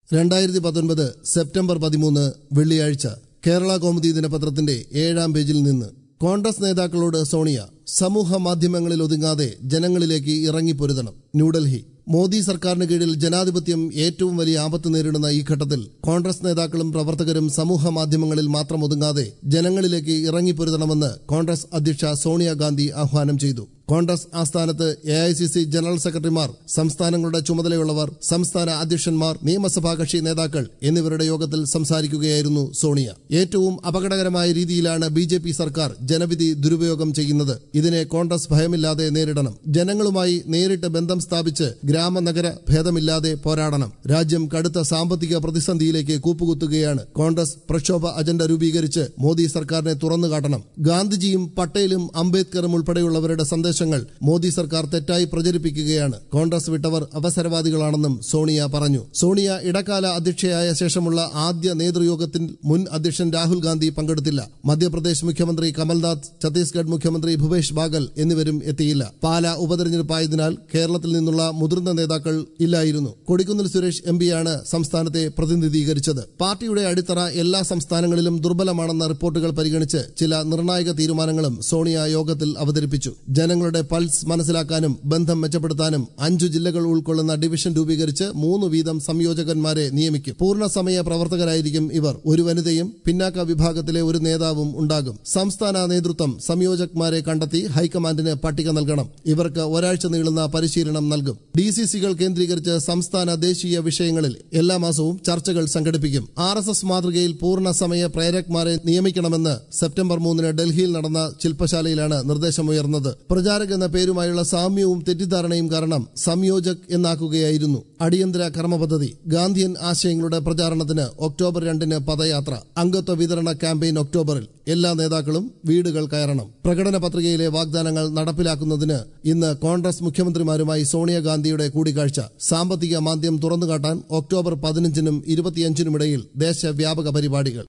രണ്ടായിരത്തി പത്തൊൻപത് സെപ്റ്റംബർ പതിമൂന്ന് വെള്ളിയാഴ്ച കേരള കൗമുദി ദിനപത്രത്തിന്റെ ഏഴാം പേജിൽ നിന്ന് കോൺഗ്രസ് നേതാക്കളോട് സോണിയ സമൂഹ മാധ്യമങ്ങളിൽ ഒതുങ്ങാതെ ജനങ്ങളിലേക്ക് ഇറങ്ങിപ്പൊരുതണം ന്യൂഡൽഹി മോദി സർക്കാരിന് കീഴിൽ ജനാധിപത്യം ഏറ്റവും വലിയ ആപത്ത് നേരിടുന്ന ഈ ഘട്ടത്തിൽ കോൺഗ്രസ് നേതാക്കളും പ്രവർത്തകരും സമൂഹ മാധ്യമങ്ങളിൽ മാത്രം ഒതുങ്ങാതെ ജനങ്ങളിലേക്ക് ഇറങ്ങിപ്പൊരുതണമെന്ന് കോൺഗ്രസ് അധ്യക്ഷ സോണിയാഗാന്ധി ആഹ്വാനം ചെയ്തു കോൺഗ്രസ് ആസ്ഥാനത്ത് A I C C general സെക്രട്ടറിമാർ സംസ്ഥാനങ്ങളുടെ ചുമതലയുള്ളവർ സംസ്ഥാന അധ്യക്ഷന്മാർ നിയമസഭാ കക്ഷി നേതാക്കൾ എന്നിവരുടെ യോഗത്തിൽ സംസാരിക്കുകയായിരുന്നു സോണിയ ഏറ്റവും അപകടകരമായ രീതിയിലാണ് ബി ജെ പി സർക്കാർ ജനവിധി ദുരുപയോഗം ചെയ്യുന്നത് ഇതിനെ കോൺഗ്രസ് ഭയമില്ലാതെ നേരിടണം ജനങ്ങളുമായി നേരിട്ട് ബന്ധം സ്ഥാപിച്ച് ഗ്രാമനഗര ഭേദമില്ലാതെ പോരാടണം രാജ്യം കടുത്ത സാമ്പത്തിക പ്രതിസന്ധിയിലേക്ക് കൂപ്പുകുത്തുകയാണ് കോൺഗ്രസ് പ്രക്ഷോഭ അജണ്ട രൂപീകരിച്ച് മോദി സർക്കാരിനെ തുറന്നുകാട്ടണം ഗാന്ധിജിയും പട്ടേലും അംബേദ്കറും ഉൾപ്പെടെയുള്ളവരുടെ സന്ദേശങ്ങൾ മോദി സർക്കാർ തെറ്റായി പ്രചരിപ്പിക്കുകയാണ് കോൺഗ്രസ് വിട്ടവർ അവസരവാദികളാണെന്നും സോണിയ പറഞ്ഞു സോണിയ ഇടക്കാല അധ്യക്ഷയായ ശേഷമുള്ള ആദ്യ നേതൃയോഗത്തിൽ മുൻ അധ്യക്ഷൻ രാഹുൽ ഗാന്ധി പങ്കെടുത്തില്ല മധ്യപ്രദേശ് മുഖ്യമന്ത്രി കമൽനാഥ് ഛത്തീസ്ഗഡ് മുഖ്യമന്ത്രി ഭൂപേഷ് ബാഗൽ എന്നിവരും എത്തിയില്ല പാല ഉപതെരഞ്ഞെടുപ്പായതിനാൽ കേരളത്തിൽ നിന്നുള്ള മുതിർന്ന നേതാക്കൾ ഇല്ലായിരുന്നു കൊടിക്കുന്നിൽ സുരേഷ് എം പിയാണ് സംസ്ഥാനത്തെ പ്രതിനിധീകരിച്ചത് പാർട്ടിയുടെ അടിത്തറ എല്ലാ സംസ്ഥാനങ്ങളിലും ദുർബലമാണെന്ന റിപ്പോർട്ടുകൾ പരിഗണിച്ച് ചില നിർണായക തീരുമാനങ്ങളും സോണിയ യോഗത്തിൽ അവതരിപ്പിച്ചു ജനങ്ങളുടെ പൾസ് മനസ്സിലാക്കാനും ബന്ധം മെച്ചപ്പെടുത്താനും അഞ്ചു ജില്ലകൾ ഉൾക്കൊള്ളുന്ന ഡിവിഷൻ രൂപീകരിച്ച് മൂന്ന് വീതം സംയോജകന്മാരെ നിയമിക്കും പൂർണ്ണസമയ പ്രവർത്തകരായിരിക്കും ഇവർ ഒരു വനിതയും പിന്നാക്ക വിഭാഗത്തിലെ ഒരു നേതാവും ഉണ്ടാകും സംസ്ഥാന നേതൃത്വം സംയോജകന്മാരെ കണ്ടെത്തി ഹൈക്കമാൻഡിന് പട്ടിക നൽകണം ഇവർക്ക് ഒരാഴ്ച നീളുന്ന പരിശീലനം നൽകും ഡി സി സികൾ കേന്ദ്രീകരിച്ച് സംസ്ഥാന ദേശീയ വിഷയങ്ങളിൽ എല്ലാ മാസവും ചർച്ചകൾ സംഘടിപ്പിക്കും ആർ എസ് എസ് മാതൃകയിൽ പൂർണ്ണ സമയ പ്രേരക്മാരെ നിയമിക്കണമെന്ന് സെപ്റ്റംബർ മൂന്നിന് ഡൽഹിയിൽ നടന്ന ശില്പശാലയിലാണ് നിർദ്ദേശമുയർന്നത് പ്രചാരക് എന്ന പേരുമായുള്ള സാമ്യവും തെറ്റിദ്ധാരണയും കാരണം സംയോജക് എന്നാക്കുകയായിരുന്നു അടിയന്തര കർമ്മ പദ്ധതി ഗാന്ധിയൻ ആശയങ്ങളുടെ പ്രചാരണത്തിന് ഒക്ടോബർ രണ്ടിന് പദയാത്ര അംഗത്വ വിതരണ ക്യാമ്പയിൻ ഒക്ടോബറിൽ എല്ലാ നേതാക്കളും വീടുകൾ കയറണം പ്രകടന പത്രികയിലെ വാഗ്ദാനങ്ങൾ നടപ്പിലാക്കുന്നതിന് ഇന്ന് കോൺഗ്രസ് മുഖ്യമന്ത്രിമാരുമായി സോണിയാഗാന്ധിയുടെ കൂടിക്കാഴ്ച സാമ്പത്തിക മാന്ദ്യം തുറന്നുകാട്ടാൻ ഒക്ടോബർ പതിനഞ്ചിനും ഇരുപത്തിയഞ്ചിനുമിടയിൽ ദേശവ്യാപക പരിപാടികൾ